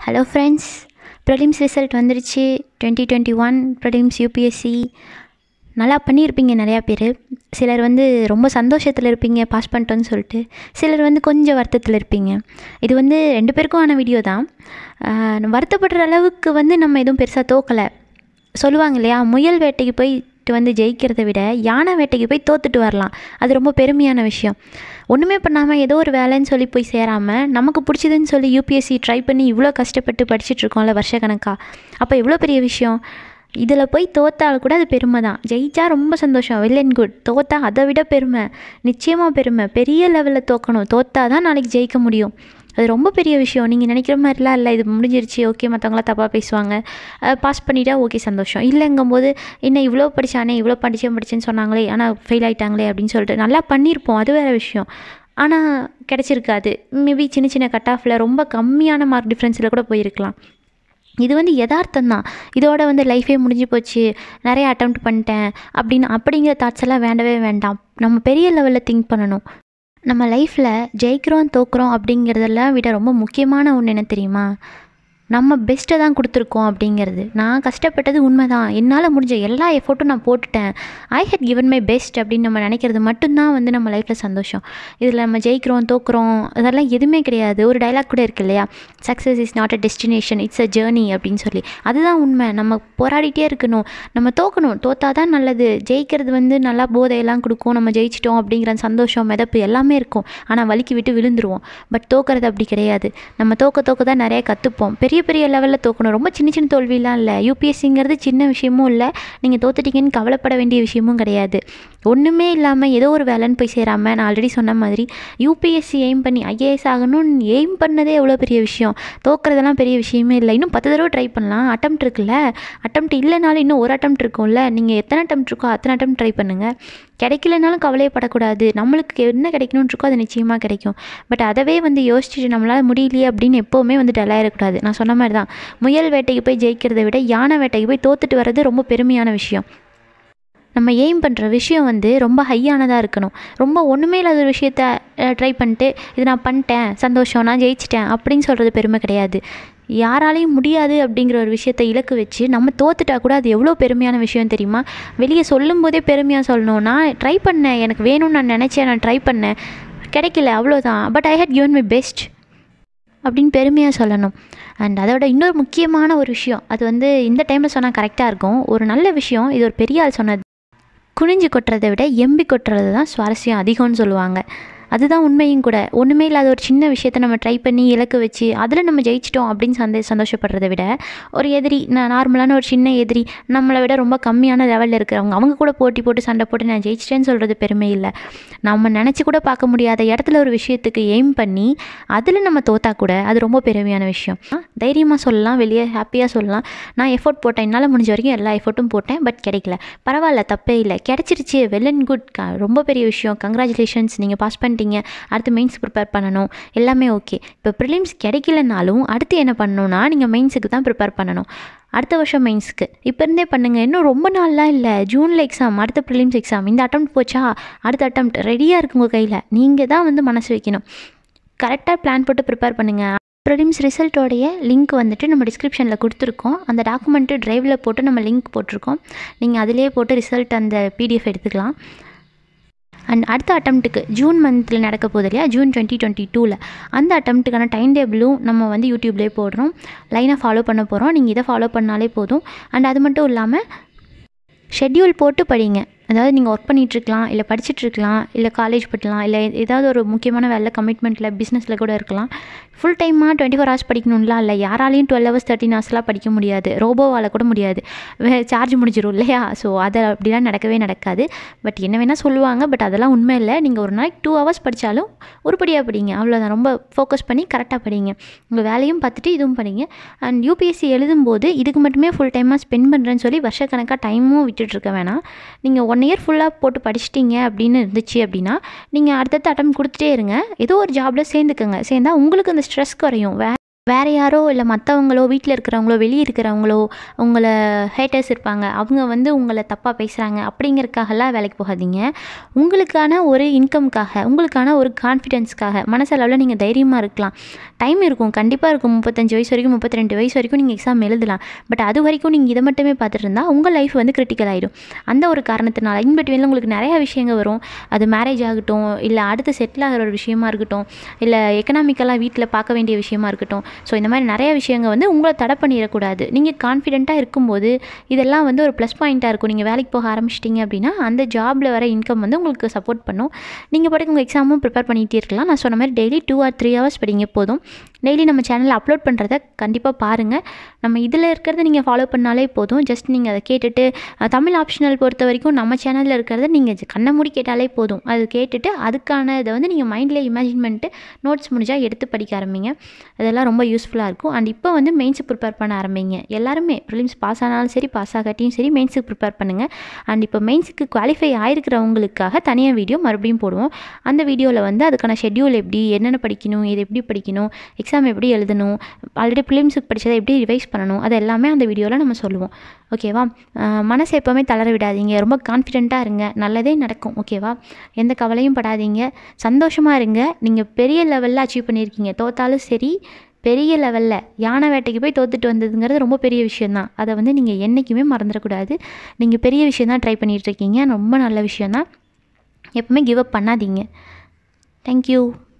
hello friends prelims result வந்துருச்சு twenty twenty one prelims UPSC நல்லா பண்ணியிருப்பீங்க நிறையா பேர் சிலர் வந்து ரொம்ப சந்தோஷத்தில் இருப்பீங்க பாஸ் பண்ணிட்டோன்னு சொல்லிட்டு சிலர் வந்து கொஞ்சம் வருத்தத்தில் இருப்பீங்க இது வந்து ரெண்டு பேருக்கும் ஆன வீடியோ தான் ஆஹ் வருத்தப்படுற அளவுக்கு வந்து நம்ம எதுவும் பெருசாக தோக்கலை சொல்லுவாங்க இல்லையா முயல் வேட்டைக்கு போயிட்டு வந்து ஜெயிக்கிறத விட யானை வேட்டைக்கு போய் தோத்துட்டு வரலாம் அது ரொம்ப பெருமையான விஷயம் ஒன்றுமே பண்ணாமல் ஏதோ ஒரு வேலைன்னு சொல்லி போய் சேராமல் நமக்கு பிடிச்சதுன்னு சொல்லி யூபிஎஸ்சி ட்ரை பண்ணி இவ்வளோ கஷ்டப்பட்டு படிச்சுட்டு இருக்கோம்ல வருஷக்கணக்காக அப்போ எவ்வளோ பெரிய விஷயம் இதில் போய் தோத்தால் கூட அது பெருமை தான் ஜெயிச்சா ரொம்ப சந்தோஷம் வெல் அண்ட் குட் தோத்தா அதை விட பெருமை நிச்சயமாக பெருமை பெரிய லெவலில் தோக்கணும் தோத்தா தான் நாளைக்கு ஜெயிக்க முடியும் அது ரொம்ப பெரிய விஷயம் நீங்கள் நினைக்கிற மாதிரிலாம் இல்லை இது முடிஞ்சிருச்சு ஓகே மற்றவங்களாம் தப்பாக பேசுவாங்க பாஸ் பண்ணிட்டா ஓகே சந்தோஷம் இல்லைங்கும்போது இன்னும் இவ்வளோ படித்தானே இவ்வளோ படித்தேன் படித்தேன்னு சொன்னாங்களே ஆனால் ஃபெயில் ஆயிட்டாங்களே அப்படின்னு சொல்லிட்டு நல்லா பண்ணியிருப்போம் அது வேறு விஷயம் ஆனால் கிடச்சிருக்காது மேபி சின்ன சின்ன கட் ஆஃபில் ரொம்ப கம்மியான மார்க் டிஃப்ரென்ஸில் கூட போயிருக்கலாம் இது வந்து யதார்த்தம் தான் இதோட வந்து லைஃபே முடிஞ்சு போச்சு நிறைய அட்டெம்ப்ட் பண்ணிட்டேன் அப்படின்னு அப்படிங்கிற தாட்ஸ் எல்லாம் வேண்டவே வேண்டாம் நம்ம பெரிய லெவலில் திங்க் பண்ணணும் நம்ம லைஃப்பில் ஜெயிக்கிறோம் தோக்குறோம் அப்படிங்கிறதெல்லாம் விட ரொம்ப முக்கியமான ஒன்று என்ன தெரியுமா நம்ம பெஸ்ட்டை தான் கொடுத்துருக்கோம் அப்படிங்கிறது நான் கஷ்டப்பட்டது உண்மை தான் என்னால் முடிஞ்ச எல்லா எஃபோர்ட்டும் நான் போட்டுட்டேன் I had given my best அப்படின்னு நம்ம நினைக்கிறது மட்டும்தான் வந்து நம்ம லைஃப்பில் சந்தோஷம் இதில் நம்ம ஜெயிக்கிறோம் தோக்குறோம் அதெல்லாம் எதுவுமே கிடையாது ஒரு டைலாக் கூட இருக்கு இல்லையா success is not a destination it's a journey அப்படின்னு சொல்லி அதுதான் உண்மை நம்ம போராடிட்டே இருக்கணும் நம்ம தோக்கணும் தோத்தா தான் நல்லது ஜெயிக்கிறது வந்து நல்லா போதையெல்லாம் கொடுக்கும் நம்ம ஜெயிச்சிட்டோம் அப்படிங்கிற சந்தோஷம் மிதப்பு எல்லாமே இருக்கும் ஆனால் வலிக்கு விட்டு விழுந்துருவோம் பட் தோக்கிறது அப்படி கிடையாது நம்ம தோக்க தோக்க தான் நிறைய கற்றுப்போம் பெரிய பெரிய லெவலில் தோக்கணும் ரொம்ப சின்ன சின்ன தோல்விலாம் இல்லை யூபிஎஸ்சிங்கிறது சின்ன விஷயமும் இல்லை நீங்கள் தோத்துட்டீங்கன்னு கவலைப்பட வேண்டிய விஷயமும் கிடையாது ஒன்றுமே இல்லாமல் ஏதோ ஒரு வேலைன்னு போய் சேராமல் நான் ஆல்ரெடி சொன்ன மாதிரி யூபிஎஸ்சி எய்ம் பண்ணி ஐஏஎஸ் ஆகணும்னு எய்ம் பண்ணதே எவ்வளோ பெரிய விஷயம் தோக்குறதெல்லாம் பெரிய விஷயமே இல்லை இன்னும் பத்து தடவை ட்ரை பண்ணலாம் அட்டம்ப்ட் இருக்குல்ல அட்டம்ப்ட் இல்லைனாலும் இன்னும் ஒரு அட்டம்ப்ட் இருக்கும்ல நீங்கள் எத்தனை அட்டம்ப்ட் இருக்கோ அத்தனை அட்டம் ட்ரை பண்ணுங்கள் கிடைக்கலனாலும் கவலையப்படக்கூடாது நம்மளுக்கு என்ன கிடைக்கணும்னு இருக்கோ அது நிச்சயமாக கிடைக்கும் பட் அதவே வந்து யோசிச்சுட்டு நம்மளால் முடியலையே அப்படின்னு எப்போவுமே வந்து டல்லாயிடக்கூடாது நான் சொன்ன மாதிரி தான் முயல் வேட்டைக்கு போய் ஜெயிக்கிறத விட யானை வேட்டைக்கு போய் தோத்துட்டு வர்றது ரொம்ப பெருமையான விஷயம் நம்ம எய்ம் பண்ணுற விஷயம் வந்து ரொம்ப ஹையானதாக இருக்கணும் ரொம்ப ஒன்றுமே இல்லாத ஒரு விஷயத்த ட்ரை பண்ணிட்டு இது நான் பண்ணிட்டேன் சந்தோஷம் நான் ஜெயிச்சிட்டேன் அப்படின்னு சொல்கிறது பெருமை கிடையாது யாராலையும் முடியாது அப்படிங்கிற ஒரு விஷயத்தை இலக்கு வச்சு நம்ம தோத்துட்டா கூட அது எவ்வளோ பெருமையான விஷயம் தெரியுமா வெளியே சொல்லும் போதே பெருமையாக சொல்லணும் நான் ட்ரை பண்ணேன் எனக்கு வேணும்னு நான் நினச்சேன் நான் ட்ரை பண்ணேன் கிடைக்கல அவ்வளோதான் but I had given my best அப்படின்னு பெருமையாக சொல்லணும் அண்ட் அதோட இன்னொரு முக்கியமான ஒரு விஷயம் அது வந்து இந்த டைமில் சொன்னால் கரெக்டாக இருக்கும் ஒரு நல்ல விஷயம் இது ஒரு பெரிய ஆள் சொன்னது குனிஞ்சு கொட்டுறதை விட எம்பி கொட்டுறது தான் சுவாரஸ்யம் அதிகம்னு சொல்லுவாங்க அதுதான் உண்மையும் கூட ஒன்றுமே இல்லாத ஒரு சின்ன விஷயத்த நம்ம ட்ரை பண்ணி இலக்கு வச்சு அதில் நம்ம ஜெயிச்சிட்டோம் அப்படின்னு சந்தே சந்தோஷப்படுறதை விட ஒரு எதிரி நான் நார்மலான ஒரு சின்ன எதிரி நம்மளை விட ரொம்ப கம்மியான லெவலில் இருக்கிறவங்க அவங்க கூட போட்டி போட்டு சண்டை போட்டு நான் ஜெயிச்சிட்டேன்னு சொல்கிறது பெருமை இல்லை நம்ம நினச்சி கூட பார்க்க முடியாத இடத்துல ஒரு விஷயத்துக்கு எய்ம் பண்ணி அதில் நம்ம தோத்தா கூட அது ரொம்ப பெருமையான விஷயம் தைரியமாக சொல்லலாம் வெளியே ஹாப்பியாக சொல்லலாம் நான் எஃபோர்ட் போட்டேன் என்னால் முடிஞ்ச வரைக்கும் எல்லா எஃபோர்ட்டும் போட்டேன் பட் கிடைக்கல பரவாயில்ல தப்பே இல்லை கிடச்சிருச்சு வெல் அண்ட் குட் ரொம்ப பெரிய விஷயம் கங்க்ராச்சுலேஷன்ஸ் நீங்கள் பாஸ் பண்ணிட்டீங்க அடுத்து மெயின்ஸ் ப்ரிப்பேர் பண்ணணும் எல்லாமே ஓகே இப்போ ப்ரிலிம்ஸ் கிடைக்கலனாலும் அடுத்து என்ன பண்ணணும்னா நீங்கள் மெயின்ஸுக்கு தான் ப்ரிப்பேர் பண்ணணும் அடுத்த வருஷம் மெயின்ஸ்க்கு இப்போ இருந்தே பண்ணுங்கள் இன்னும் ரொம்ப நாள்லாம் இல்லை ஜூனில் எக்ஸாம் அடுத்த ப்ரிலிம்ஸ் எக்ஸாம் இந்த அட்டம் போச்சா அடுத்த அட்டம் ரெடியாக இருக்கு உங்கள் கையில் நீங்கள் தான் வந்து மனசு வைக்கணும் கரெக்டாக பிளான் போட்டு ப்ரிப்பேர் பண்ணுங்கள் ப்ரிலிம்ஸ் ரிசல்ட்டோடைய லிங்க் வந்துட்டு நம்ம டிஸ்கிரிப்ஷனில் கொடுத்துருக்கோம் அந்த டாக்குமெண்ட்டு ட்ரைவில் போட்டு நம்ம லிங்க் போட்டிருக்கோம் நீங்கள் அதிலே போட்டு ரிசல்ட் அந்த பிடிஎஃப் எடுத்துக்கலாம் அண்ட் அடுத்த அட்டம்ப்ட்டுக்கு ஜூன் மந்தில் நடக்க போகுது இல்லையா ஜூன் டுவெண்ட்டி டுவெண்ட்டி டூவில் அந்த அட்டம்ப்ட்டுக்கான டைம் டேபிளும் நம்ம வந்து யூடியூப்லேயே போடுறோம் லைனாக ஃபாலோ பண்ண போகிறோம் நீங்கள் இதை ஃபாலோ பண்ணாலே போதும் அண்ட் அது மட்டும் இல்லாமல் ஷெட்யூல் போட்டு படிங்க அதாவது நீங்கள் ஒர்க் பண்ணிகிட்ருக்கலாம் இல்லை படிச்சுட்ருக்கலாம் இல்லை காலேஜ் படிக்கலாம் இல்லை ஏதாவது ஒரு முக்கியமான வேலை கமிட்மெண்ட்டில் பிஸ்னஸில் கூட இருக்கலாம் ஃபுல் டைமாக டுவெண்ட்டி ஃபோர் ஹவர்ஸ் படிக்கணும்லாம் இல்லை யாராலையும் டுவெல் ஹவர்ஸ் தேர்ட்டின் ஹவர்ஸ்லாம் படிக்க முடியாது ரோபோவால் கூட முடியாது சார்ஜ் முடிஞ்சிடும் இல்லையா ஸோ அதை அப்படிலாம் நடக்கவே நடக்காது பட் என்ன வேணால் சொல்லுவாங்க பட் அதெல்லாம் உண்மை இல்லை நீங்கள் ஒரு நாளைக்கு டூ ஹவர்ஸ் படித்தாலும் உருப்படியாக படிங்க அவ்வளோதான் ரொம்ப ஃபோக்கஸ் பண்ணி கரெக்டாக படிங்க உங்கள் வேலையும் பார்த்துட்டு இதுவும் படிங்க அண்ட் யூபிஎஸ்சி எழுதும்போது இதுக்கு மட்டுமே ஃபுல் டைமாக ஸ்பெண்ட் பண்ணுறேன்னு சொல்லி வருஷக்கணக்காக டைமும் விட்டுட்ருக்க வேணாம் நீங்கள் ஒன் இயர் ஃபுல்லாக போட்டு படிச்சிட்டிங்க அப்படின்னு இருந்துச்சு அப்படின்னா நீங்கள் அடுத்தடுத்த அட்டம் கொடுத்துட்டே இருங்க ஏதோ ஒரு ஜாபில் சேர்ந்துக்கோங்க சேர்ந்தா உங்களுக்கு அந்த ஸ்ட்ரெஸ் குறையும் வே வேறு யாரோ இல்லை மற்றவங்களோ வீட்டில் இருக்கிறவங்களோ வெளியே இருக்கிறவங்களோ உங்களை ஹேட்டர்ஸ் இருப்பாங்க அவங்க வந்து உங்களை தப்பாக பேசுகிறாங்க அப்படிங்கிறதுக்காகலாம் வேலைக்கு போகாதீங்க உங்களுக்கான ஒரு இன்கம்க்காக உங்களுக்கான ஒரு கான்ஃபிடென்ஸ்க்காக மனசளவில் நீங்கள் தைரியமாக இருக்கலாம் டைம் இருக்கும் கண்டிப்பாக இருக்கும் முப்பத்தஞ்சு வயசு வரைக்கும் முப்பத்தி ரெண்டு வயசு வரைக்கும் நீங்கள் எக்ஸாம் எழுதலாம் பட் அது வரைக்கும் நீங்கள் இதை மட்டுமே பார்த்துட்டு இருந்தால் உங்கள் லைஃப் வந்து கிரிட்டிக்கல் ஆகிடும் அந்த ஒரு காரணத்தினால இன்பிட்வீனில் உங்களுக்கு நிறையா விஷயங்கள் வரும் அது மேரேஜ் ஆகட்டும் இல்லை அடுத்து செட்டில் ஆகிற ஒரு விஷயமா இருக்கட்டும் இல்லை எக்கனாமிக்கலாக வீட்டில் பார்க்க வேண்டிய விஷயமா இருக்கட்டும் ஸோ இந்த மாதிரி நிறைய விஷயங்கள் வந்து உங்களை தடை பண்ணிடக்கூடாது நீங்கள் கான்ஃபிடென்ட்டாக இருக்கும்போது இதெல்லாம் வந்து ஒரு ப்ளஸ் பாயிண்ட்டாக இருக்கும் நீங்கள் வேலைக்கு போக ஆரம்பிச்சிட்டிங்க அப்படின்னா அந்த ஜாபில் வர இன்கம் வந்து உங்களுக்கு சப்போர்ட் பண்ணும் நீங்கள் பாட்டுக்கு உங்கள் எக்ஸாமும் ப்ரிப்பேர் பண்ணிகிட்டே இருக்கலாம் நான் சொன்ன மாதிரி daily two or three hours படிங்க போதும் டெய்லி நம்ம சேனலில் அப்லோட் பண்ணுறத கண்டிப்பாக பாருங்கள் நம்ம இதில் இருக்கிறத நீங்கள் ஃபாலோ பண்ணாலே போதும் ஜஸ்ட் நீங்கள் அதை கேட்டுட்டு அஹ், தமிழ் ஆப்ஷனல் பொறுத்த வரைக்கும் நம்ம சேனலில் இருக்கிறத நீங்கள் கண்ணை மூடி கேட்டாலே போதும் அது கேட்டுட்டு அதுக்கான இதை வந்து நீங்கள் மைண்டில் இமேஜின் பண்ணிட்டு நோட்ஸ் முடிஞ்சால் எடுத்து படிக்க ஆரம்பிங்க அதெல்லாம் ரொம்ப யூஸ்ஃபுல்லாக இருக்கும் அண்ட் இப்போ வந்து மெயின்ஸுக்கு ப்ரிப்பேர் பண்ண ஆரம்பிங்க எல்லாருமே ப்ரிலிம்ஸ் பாஸ் ஆனாலும் சரி பாஸ் ஆகாட்டியும் சரி மெயின்ஸுக்கு ப்ரிப்பேர் பண்ணுங்கள் அண்ட் இப்போ மெயின்ஸுக்கு குவாலிஃபை ஆயிருக்கிறவங்களுக்காக தனியாக வீடியோ மறுபடியும் போடுவோம் அந்த வீடியோவில் வந்து அதுக்கான ஷெட்யூல் எப்படி என்னென்ன படிக்கணும் இது எப்படி படிக்கணும் எக்ஸாம் எப்படி எழுதணும் ஆல்ரெடி ப்ரிலிம்ஸுக்கு படித்ததை எப்படி ரிவைஸ் பண்ணணும் அது எல்லாமே அந்த வீடியோவில் நம்ம சொல்லுவோம் ஓகேவா அஹ் மனசை எப்போவுமே தளர விடாதீங்க ரொம்ப கான்ஃபிடென்ட்டாக இருங்க நல்லதே நடக்கும் ஓகேவா எந்த கவலையும் படாதீங்க சந்தோஷமாக இருங்க நீங்கள் பெரிய லெவலில் அச்சீவ் பண்ணியிருக்கீங்க தோத்தாலும் சரி பெரிய லெவலில் யானை வேட்டைக்கு போய் தோத்துட்டு வந்ததுங்கிறது ரொம்ப பெரிய விஷயந்தான் அதை வந்து நீங்கள் என்றைக்குமே மறந்துடக்கூடாது நீங்கள் பெரிய விஷயம் தான் ட்ரை பண்ணிகிட்ருக்கீங்க ரொம்ப நல்ல விஷயந்தான் எப்பவுமே கிவ் அப் பண்ணாதீங்க தேங்க்யூ